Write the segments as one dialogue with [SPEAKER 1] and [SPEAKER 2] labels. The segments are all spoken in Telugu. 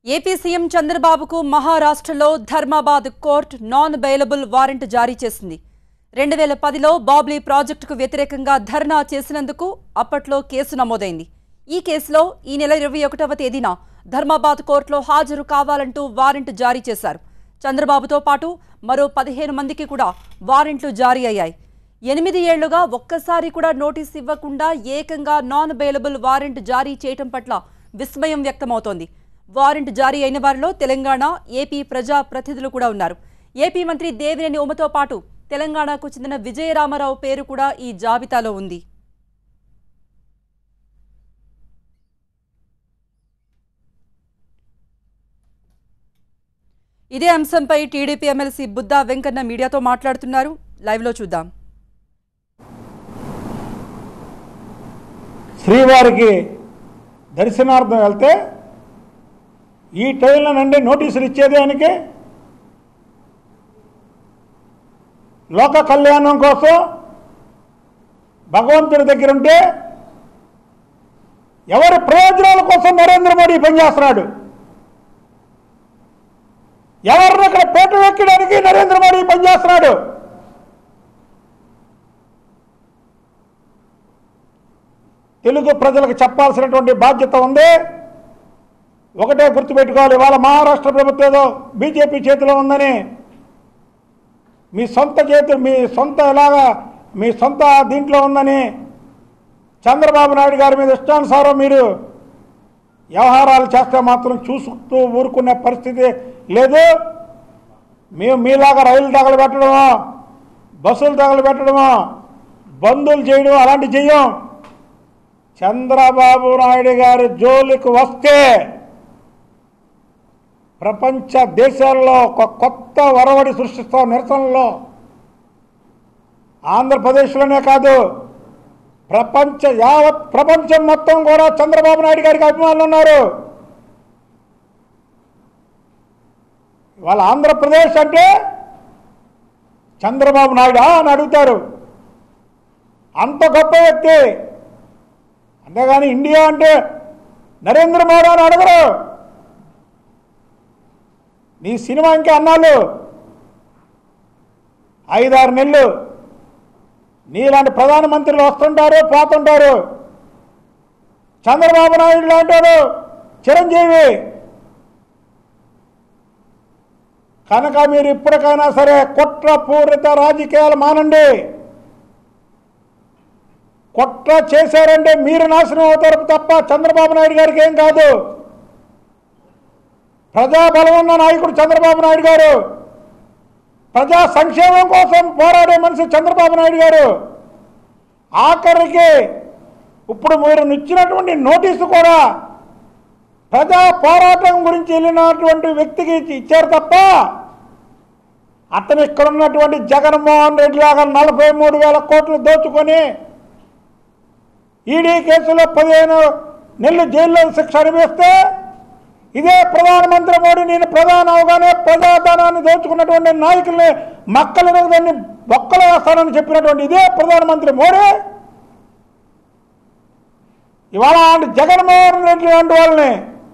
[SPEAKER 1] ఏపీ సీఎం చంద్రబాబుకు మహారాష్ట్రలో Dharmabad court non bailable warrant జారీ చేసింది రెండు వేల పదిలో బాబ్లీ ప్రాజెక్టుకు వ్యతిరేకంగా ధర్నా చేసినందుకు అప్పట్లో కేసు నమోదైంది ఈ కేసులో ఈ నెల ఇరవై ఒకటవ తేదీన ధర్మాబాద్ కోర్టులో హాజరు కావాలంటూ వారెంట్ జారీ చేశారు చంద్రబాబుతో పాటు మరో పదిహేను మందికి కూడా వారెంట్లు జారీ అయ్యాయి ఎనిమిది ఏళ్లుగా ఒక్కసారి కూడా నోటీస్ ఇవ్వకుండా ఏకంగా నాన్ బెయిలబుల్ వారెంట్ జారీ చేయటం పట్ల విస్మయం వ్యక్తమవుతోంది వారెంట్ జారీ అయిన వారిలో తెలంగాణ ఏపీ ప్రజా ప్రతినిధులు కూడా ఉన్నారు ఏపీ మంత్రి దేవినేని ఉమతో పాటు తెలంగాణకు చెందిన విజయరామారావు పేరు కూడా ఈ జాబితాలో ఉంది ఇదే అంశంపై టీడీపీ ఎమ్మెల్సీ బుద్దా వెంకన్న మీడియాతో మాట్లాడుతున్నారు లైవ్లో చూద్దాం
[SPEAKER 2] శ్రీవారికి దర్శనార్థం వెళ్తే ఈ టైంలో నుండి నోటీసులు ఇచ్చేది ఆయనకి లోక కళ్యాణం కోసం భగవంతుడి దగ్గర ఉంటే ఎవరి ప్రయోజనాల కోసం నరేంద్ర మోడీ పనిచేస్తున్నాడు ఎవరిని అక్కడ పేట వెక్కడానికి నరేంద్ర మోడీ పనిచేస్తున్నాడు తెలుగు ప్రజలకు చెప్పాల్సినటువంటి బాధ్యత ఉంది ఒకటే గుర్తుపెట్టుకోవాలి ఇవాళ మహారాష్ట్ర ప్రభుత్వం ఏదో బీజేపీ చేతిలో ఉందని మీ సొంత చేతి మీ సొంత ఎలాగా మీ సొంత దీంట్లో ఉందని చంద్రబాబు నాయుడు గారి మీద ఇష్టానుసారం మీరు వ్యవహారాలు చేస్తే మాత్రం చూసుకుంటూ ఊరుకునే పరిస్థితి లేదు మేము మీలాగా రైలు తగలబెట్టడమో బస్సులు తగలబెట్టడమో బందులు చేయడం అలాంటి చెయ్యం చంద్రబాబు నాయుడు గారి జోలికి వస్తే ప్రపంచ దేశాల్లో ఒక కొత్త వరవడి సృష్టిస్తాం నిరసనలో ఆంధ్రప్రదేశ్లోనే కాదు ప్రపంచ యావత్ ప్రపంచం మొత్తం కూడా చంద్రబాబు నాయుడు గారికి అభిమానులు ఉన్నారు వాళ్ళ ఆంధ్రప్రదేశ్ అంటే చంద్రబాబు నాయుడు అని అడుగుతారు అంత గొప్ప వ్యక్తి అంతేగాని ఇండియా అంటే నరేంద్ర మోడీ అని అడగరు నీ సినిమా ఇంకా అన్నాళ్ళు ఐదారు నెలలు నీలాంటి ప్రధానమంత్రులు వస్తుంటారు పోతుంటారు చంద్రబాబు నాయుడు లాంటారు చిరంజీవి కనుక మీరు ఇప్పటికైనా సరే కుట్రపూరిత రాజకీయాలు మానండి కుట్ర చేశారంటే మీరు నాశనం అవుతారు తప్ప చంద్రబాబు నాయుడు గారికి ఏం కాదు ప్రజాబలం ఉన్న నాయకుడు చంద్రబాబు నాయుడు గారు ప్రజా సంక్షేమం కోసం పోరాడే మనిషి చంద్రబాబు నాయుడు గారు ఆఖరికి ఇప్పుడు మీరు ఇచ్చినటువంటి నోటీసు కూడా ప్రజా పోరాటం గురించి వెళ్ళినటువంటి వ్యక్తికి ఇచ్చి- ఇచ్చారు తప్ప అతను ఇక్కడ ఉన్నటువంటి జగన్మోహన్ రెడ్డి లాగా నలభై మూడు వేల కోట్లు దోచుకొని ఈడీ కేసులో పదిహేను నెలలు జైల్లో శిక్ష అనుభవిస్తే ఇదే ప్రధానమంత్రి మోడీ నేను ప్రధాని అవగానే ప్రజాధనాన్ని దోచుకున్నటువంటి నాయకుల్ని మక్కలని దాన్ని బొక్కలు వేస్తానని చెప్పినటువంటి ఇదే ప్రధానమంత్రి మోడీ ఇవాళ అలాంటి జగన్మోహన్ రెడ్డి లాంటి వాళ్ళని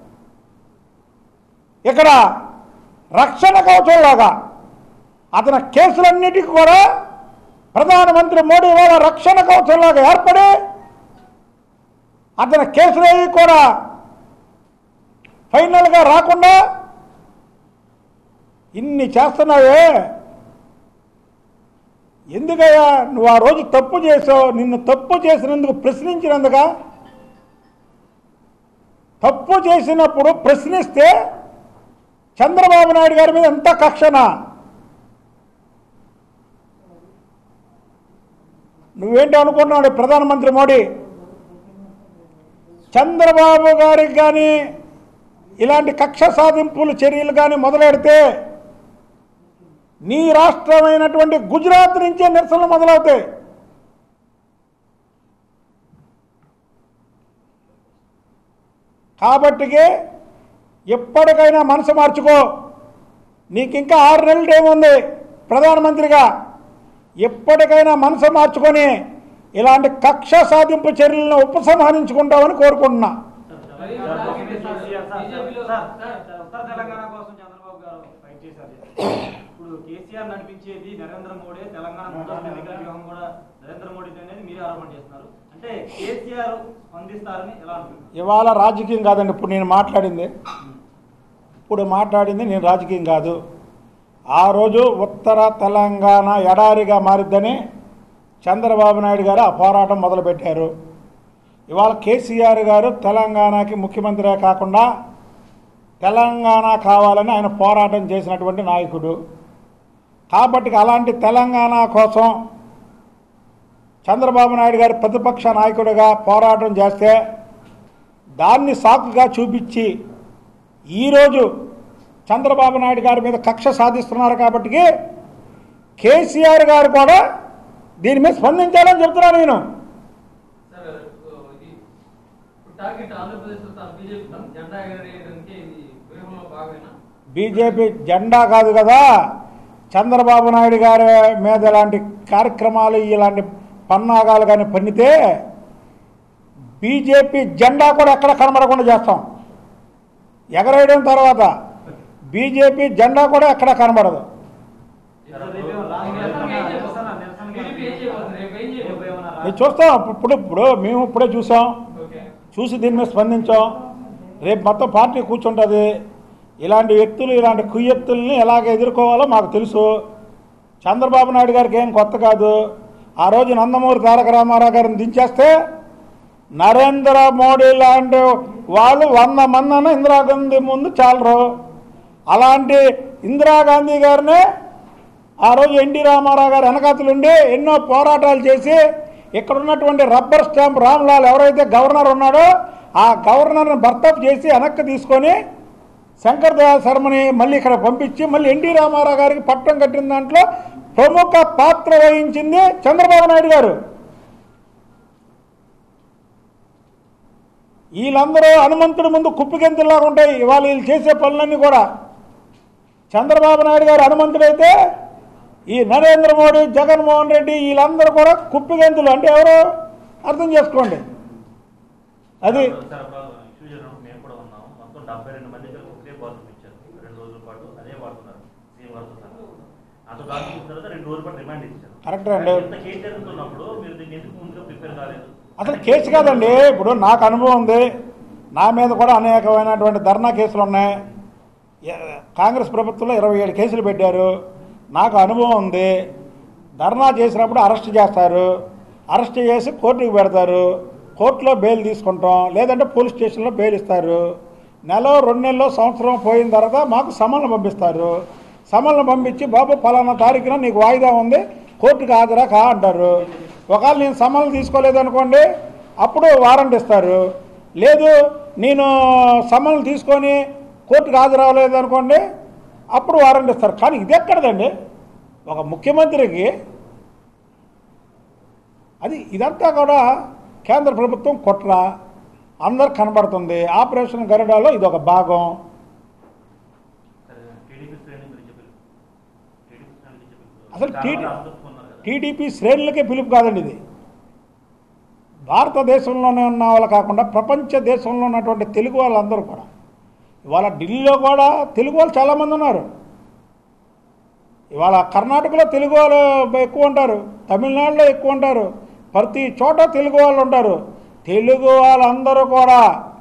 [SPEAKER 2] ఇక్కడ రక్షణ కవచంలాగా అతని కేసులన్నిటికీ కూడా ప్రధానమంత్రి మోడీ వాళ్ళ రక్షణ కవచంలాగా ఏర్పడి అతని కేసులేవి కూడా ఫైనల్గా రాకుండా ఇన్ని చేస్తున్నావే ఎందుకయ్యా నువ్వు ఆ రోజు తప్పు చేసావు నిన్ను తప్పు చేసినందుకు ప్రశ్నించినందుక తప్పు చేసినప్పుడు ప్రశ్నిస్తే చంద్రబాబు నాయుడు గారి మీద ఎంత కక్షనా నువ్వేంటి అనుకున్నాడు ప్రధానమంత్రి మోడీ చంద్రబాబు గారికి కానీ ఇలాంటి కక్ష సాధింపులు చర్యలు కానీ మొదలెడితే నీ రాష్ట్రమైనటువంటి గుజరాత్ నుంచే నిరసనలు మొదలవుతాయి కాబట్టికి ఎప్పటికైనా మనసు మార్చుకో నీకు ఇంకా ఆరు నెలలు టైం ఉంది ప్రధానమంత్రిగా ఎప్పటికైనా మనసు మార్చుకొని ఇలాంటి కక్ష సాధింపు చర్యలను ఉపసంహరించుకుంటామని కోరుకుంటున్నా
[SPEAKER 3] మరి
[SPEAKER 4] sir,
[SPEAKER 3] target
[SPEAKER 4] KCR sir, sir,
[SPEAKER 3] బీజేపీలో
[SPEAKER 4] సార్,
[SPEAKER 3] సార్,
[SPEAKER 4] సార్, ఉత్తర తెలంగాణ కోసం చంద్రబాబు గారు ఫైట్ చేశారు ఇప్పుడు కేసీఆర్ నడిపించేది నరేంద్ర మోడీ తెలంగాణ ముందస్తు ఎన్నికల వ్యూహం కూడా నరేంద్ర మోడీ అనేది మీరు ఆరోపణ చేస్తున్నారు అంటే కేసీఆర్ స్పందిస్తారని ఎలా అనుకుంటున్నారు
[SPEAKER 2] ఇవాళ రాజకీయం కాదండి ఇప్పుడు నేను మాట్లాడింది ఇప్పుడు మాట్లాడింది నేను రాజకీయం కాదు ఆ రోజు ఉత్తర తెలంగాణ ఎడారిగా మారిద్దని చంద్రబాబు నాయుడు గారు ఆ పోరాటం మొదలుపెట్టారు ఇవాళ కేసీఆర్ గారు తెలంగాణకి ముఖ్యమంత్రే కాకుండా తెలంగాణ కావాలని ఆయన పోరాటం చేసినటువంటి నాయకుడు కాబట్టి అలాంటి తెలంగాణ కోసం చంద్రబాబు నాయుడు గారు ప్రతిపక్ష నాయకుడిగా పోరాటం చేస్తే దాన్ని సాకుగా చూపించి ఈరోజు చంద్రబాబు నాయుడు గారి మీద కక్ష సాధిస్తున్నారు కాబట్టి కేసీఆర్ గారు కూడా దీని మీద స్పందించాలని చెప్తున్నాను నేను
[SPEAKER 3] సార్ ఇది ఇప్పుడు టార్గెట్ ఆంధ్రప్రదేశ్ లో తాను బీజేపీ తన జెండా ఎగరేయడానికి ఇది వ్యూహంలో భాగమేనా
[SPEAKER 2] బీజేపీ జెండా కాదు కదా చంద్రబాబు నాయుడు గారి మీద ఇలాంటి కార్యక్రమాలు ఇలాంటి పన్నాగాలు కానీ పన్నితే బీజేపీ జెండా కూడా ఎక్కడ కనబడకుండా చేస్తాం ఎగరేయడం తర్వాత బీజేపీ జెండా కూడా ఎక్కడ కనబడదు
[SPEAKER 4] రేపేమో రాష్ట్ర
[SPEAKER 3] రేపు ఏం
[SPEAKER 4] నిరసన
[SPEAKER 3] చేయబోతుంది?
[SPEAKER 4] నిరసన
[SPEAKER 3] టీడీపీ ఏం చేయబోతుంది? రేపు ఏం చేయబోతుంది?
[SPEAKER 4] రేపు ఏమన్నా రా-
[SPEAKER 2] మేము చూస్తాం ఇప్పుడు ఇప్పుడు మేము ఇప్పుడే చూసాం
[SPEAKER 3] ఓకే
[SPEAKER 2] చూసి దీని మీద స్పందించాం రేపు మొత్తం పార్టీ కూర్చుంటుంది ఇలాంటి వ్యక్తులు ఇలాంటి కుయ్యక్తుల్ని ఎలాగ ఎదుర్కోవాలో మాకు తెలుసు చంద్రబాబు నాయుడు గారికి ఏం కొత్త కాదు ఆ రోజు నందమూరి తారక రామారావు గారిని దించేస్తే నరేంద్ర మోడీ లాంటి వాళ్ళు వంద మంది అన్న ఇందిరాగాంధీ ముందు చాలరు అలాంటి ఇందిరాగాంధీ గారిని ఆ రోజు ఎన్టీ రామారావు గారు వెనకాతలుండి ఎన్నో పోరాటాలు చేసి ఇక్కడ ఉన్నటువంటి రబ్బర్ స్టాంప్ రామ్లాల్ ఎవరైతే గవర్నర్ ఉన్నాడో ఆ గవర్నర్ని బర్తప్ చేసి వెనక్కి తీసుకొని శంకర్ దయాళ్ శర్మని మళ్ళీ ఇక్కడ పంపించి మళ్ళీ ఎన్టీ రామారావు గారికి పట్టం కట్టిన దాంట్లో ప్రముఖ పాత్ర వహించింది చంద్రబాబు నాయుడు గారు వీళ్ళందరూ హనుమంతుడి ముందు కుప్పిగెంతులాగా ఉంటాయి ఇవాళ వీళ్ళు చేసే పనులన్నీ కూడా చంద్రబాబు నాయుడు గారు హనుమంతుడైతే ఈ నరేంద్ర మోడీ జగన్మోహన్ రెడ్డి వీళ్ళందరూ కూడా కుప్పిగెంతులు అంటే ఎవరు అర్థం చేసుకోండి అది
[SPEAKER 5] సార్ అప్పుడు ఇష్యూ జరిగినప్పుడు మేము కూడా ఉన్నాం మొత్తం డెబ్బై రెండు మంది కలిపి ఒకే బాత్రూమ్ ఇచ్చారు రెండు రోజుల పాటు అదే వాడుతున్నారు సీఎం గారితో సహా అంత డాక్టర్ ఇచ్చిన తర్వాత రెండు రోజుల పాటు రిమాండ్ ఇచ్చారు
[SPEAKER 2] కరెక్టే అండి.
[SPEAKER 5] ఇంత కేసు జరుగుతున్నప్పుడు మీరు దీన్ని ఎందుకు ముందుగా ప్రిపేర్ కాలేదు
[SPEAKER 2] అసలు కేసు కాదండి ఇప్పుడు నాకు అనుభవం ఉంది నా మీద కూడా అనేకమైనటువంటి ధర్నా కేసులు ఉన్నాయి ఎ- కాంగ్రెస్ ప్రభుత్వంలో ఇరవై ఏడు కేసులు పెట్టారు నాకు అనుభవం ఉంది ధర్నా చేసినప్పుడు అరెస్ట్ చేస్తారు అరెస్ట్ చేసి కోర్టుకు పెడతారు కోర్టులో బెయిల్ తీసుకుంటాం లేదంటే పోలీస్ స్టేషన్లో బెయిల్ ఇస్తారు నెల రెండు నెలలో సంవత్సరం పోయిన తర్వాత మాకు సమన్లు పంపిస్తారు సమన్లు పంపించి బాబు ఫలానా తారీఖున నీకు వాయిదా ఉంది కోర్టుకు హాజరా కా అంటారు ఒకవేళ నేను సమన్లు తీసుకోలేదు అనుకోండి అప్పుడు వారెంట్ ఇస్తారు లేదు నేను సమన్లు తీసుకొని కోర్టుకు హాజరవ్వలేదు అనుకోండి అప్పుడు వారెంట్ ఇస్తారు కానీ ఇది ఎక్కడదండి ఒక ముఖ్యమంత్రికి అది ఇదంతా కూడా కేంద్ర ప్రభుత్వం కుట్ర అందరు కనబడుతుంది ఆపరేషన్ గరుడాలో ఇది ఒక భాగం
[SPEAKER 5] సరే టీడీపీ శ్రేణి గురించి పిలుపు టీడీపీ శ్రేణి గురించి పిలుపు
[SPEAKER 2] అసలు
[SPEAKER 5] చాలా
[SPEAKER 2] టీడీ-
[SPEAKER 5] మంది అసంతృప్తిగా ఉన్నారు కదా.
[SPEAKER 2] టీడీపీ శ్రేణులకే పిలుపు కాదండి ఇది భారతదేశంలోనే ఉన్న వాళ్ళు కాకుండా ప్రపంచ దేశంలో ఉన్నటువంటి తెలుగు వాళ్ళందరూ కూడా ఇవాళ ఢిల్లీలో కూడా తెలుగు వాళ్ళు చాలామంది ఉన్నారు ఇవాళ కర్ణాటకలో తెలుగు వాళ్ళు ఎక్కువ ఉంటారు తమిళనాడులో ఎక్కువ ఉంటారు ప్రతి చోట తెలుగు వాళ్ళు ఉంటారు తెలుగు వాళ్ళందరూ కూడా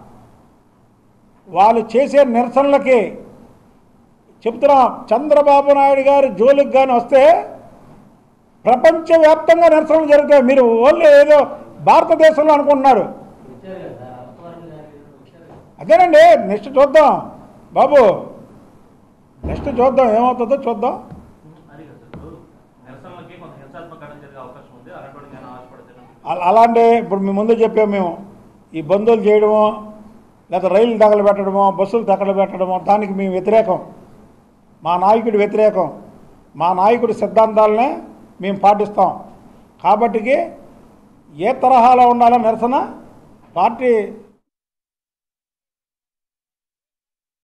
[SPEAKER 2] వాళ్ళు చేసే నిరసనలకి చెప్తున్నాం చంద్రబాబు నాయుడు గారి జోలికి కానీ వస్తే ప్రపంచవ్యాప్తంగా నిరసనలు జరుగుతాయి మీరు ఓన్లీ ఏదో భారతదేశంలో అనుకుంటున్నారు
[SPEAKER 3] వచ్చారు కదా సార్ అత్తవారిని వచ్చారు కదా.
[SPEAKER 2] అదేనండి నెక్స్ట్ చూద్దాం బాబు నెక్స్ట్ చూద్దాం ఏమవుతుందో చూద్దాం
[SPEAKER 5] అది కదా సార్ ఇప్పుడు నిరసనలకి కొంత హింసాత్మక ఘటన జరిగే అవకాశం ఉంది అలాంటి నేను ఆశపడతాను
[SPEAKER 2] అల- అలాంటి ఇప్పుడు మీ ముందు చెప్పాము మేము ఈ బంధువులు చేయడము లేదా రైలు తగలబెట్టడమో బస్సులు తగలబెట్టడమో దానికి మేము వ్యతిరేకం మా నాయకుడి వ్యతిరేకం మా నాయకుడి సిద్ధాంతాలనే మేము పాటిస్తాం కాబట్టికి ఏ తరహాలో ఉండాలో నిరసన పార్టీ